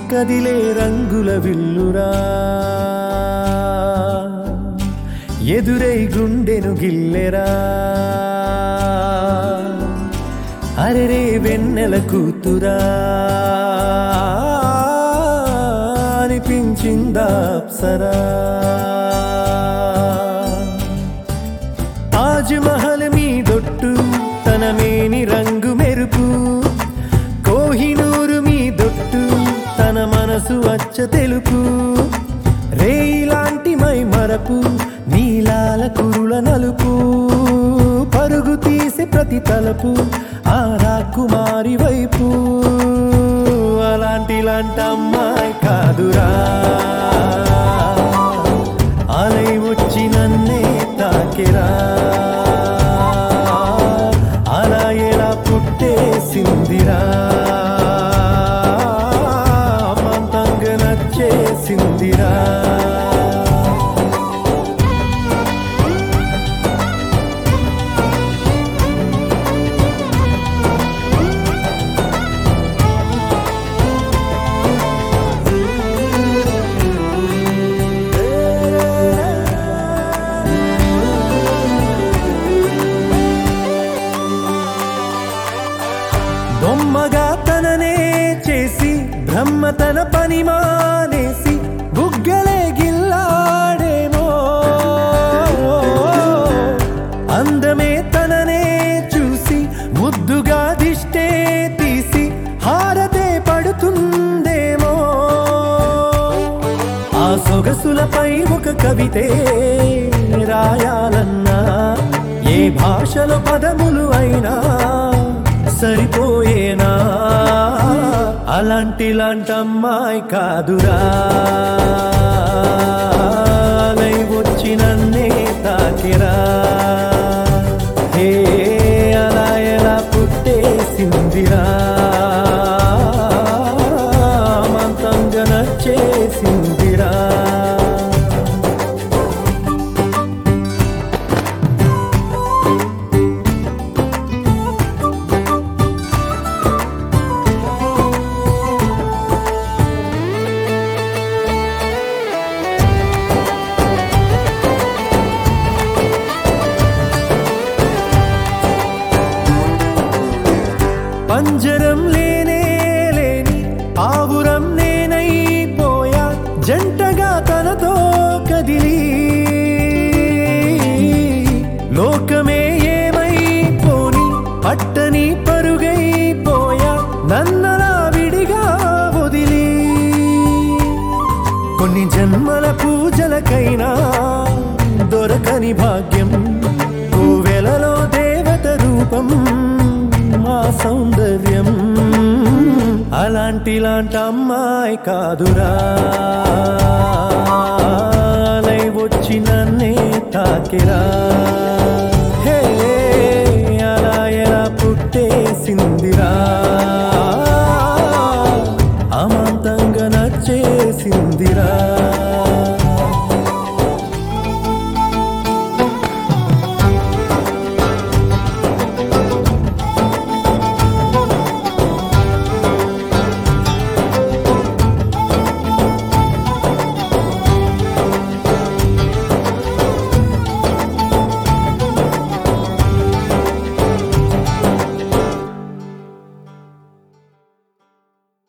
కదిలే రంగుల విల్లురా ఎదురై గుండెను గిల్లెరా అరెరే వెన్నెల కూతురా అనిపించిందా అప్సరా తాజ్ మహల్ మీ దొట్టు తన మేని రంగు మెరుపు కోహినూరు మీ దొట్టు తన మనసు అచ్చ తెలుపు రేయిలాంటి మై మరపు నీలాల కురుల నలుపు పరుగు తీసి ప్రతి తలపు ఆ రాకుమారి వైపు అలాంటి లాంటి అమ్మాయి కాదురా అలై వచ్చి నన్నే తాకిరా అలా ఎలా పుట్టేసిందిరా అమంతంగా నచ్చేసిందిరా బొమ్మగా తననే చేసి బ్రహ్మ తన పని మానేసి బుగ్గలే గిల్లాడేమో అందమే తననే చూసి ముద్దుగా దిష్టే తీసి హారతే పడుతుందేమో ఆ సొగసులపై ఒక కవితే రాయాలన్నా ఏ భాషలో పదములు అయినా సరిపోయేనా అలాంటి లాంటి అమ్మాయి కాదురా అలై వచ్చి నన్నే తాకిరా హే అలా ఎలా పుట్టేసిందిరా మంతంగా నచ్చేసిందిరా పంజరం లేనే లేని ఆవురం నేనైపోయా జంటగా తనతో కదిలి లోకమే ఏమైపోని పట్టని పరుగైపోయా నన్నలా విడిగా వదిలి కొన్ని జన్మల పూజలకైనా దొరకని భాగ్యం కోవెలలో దేవత రూపం మా సౌందర్యం అలాంటి లాంటి అమ్మాయి కాదురా అలై వచ్చి నన్నే తాకిరా